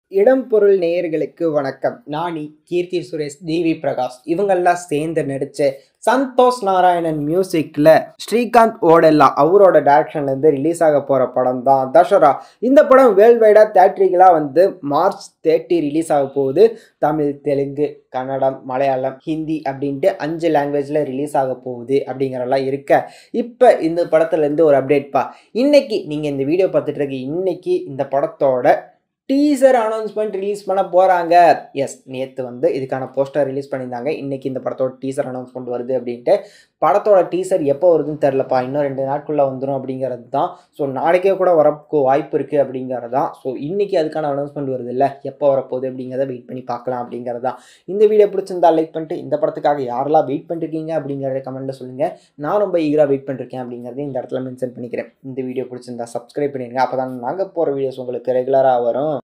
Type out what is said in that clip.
இடம் பொருள் நேயர்களுக்கு வணக்கம் நானி கீர்த்தி சுரேஷ் டிவி பிரகாஷ் இவங்கெல்லாம் சேர்ந்து நடிச்ச சந்தோஷ் நாராயணன் மியூசிக்கில் ஸ்ரீகாந்த் ஓடெல்லா அவரோட டேரக்ஷன்லேருந்து ரிலீஸ் ஆக போகிற படம் தான் தசரா இந்த படம் வேர்ல்டு வைடாக தேட்ரிக்கலாக வந்து மார்ச் தேர்ட்டி ரிலீஸ் ஆக போகுது தமிழ் தெலுங்கு கன்னடம் மலையாளம் ஹிந்தி அப்படின்ட்டு அஞ்சு லாங்குவேஜில் ரிலீஸ் ஆக போகுது அப்படிங்கிறலாம் இருக்க இப்போ இந்த படத்துலேருந்து ஒரு அப்டேட்ப்பா இன்னைக்கு நீங்கள் இந்த வீடியோ பார்த்துட்டு இருக்க இன்னைக்கு இந்த படத்தோட டீசர் அனௌன்ஸ்மெண்ட் ரிலீஸ் பண்ண போகிறாங்க எஸ் நேற்று வந்து இதுக்கான போஸ்டர் ரிலீஸ் பண்ணியிருந்தாங்க இன்றைக்கி இந்த படத்தோட டீசர் அனௌன்ஸ்மெண்ட் வருது அப்படின்ட்டு படத்தோட டீசர் எப்போ வருதுன்னு தெரிலப்பா இன்னும் ரெண்டு நாட்குள்ளே வந்துடும் அப்படிங்கிறது தான் ஸோ நாளைக்கே கூட வரக்கு வாய்ப்பு இருக்குது அப்படிங்கிறது தான் ஸோ இன்றைக்கி அதுக்கான அனௌன்ஸ்மெண்ட் வருது இல்லை எப்போ வரப்போகுது அப்படிங்கிறத வெயிட் பண்ணி பார்க்கலாம் அப்படிங்கிறது தான் இந்த வீடியோ பிடிச்சிருந்தா லைக் பண்ணிட்டு இந்த படத்துக்காக யாரெல்லாம் வெயிட் பண்ணிருக்கீங்க அப்படிங்கிறத கமெண்ட்டில் சொல்லுங்கள் நான் ரொம்ப ஈகராக வெயிட் பண்ணிருக்கேன் அப்படிங்கிறதையும் இந்த இடத்துல மென்ஷன் பண்ணிக்கிறேன் இந்த வீடியோ பிடிச்சிருந்தா சப்ஸ்கிரைப் பண்ணிடுங்க அப்போ தான் நாங்கள் போகிற வீடியோஸ் உங்களுக்கு ரெகுலராக வரும்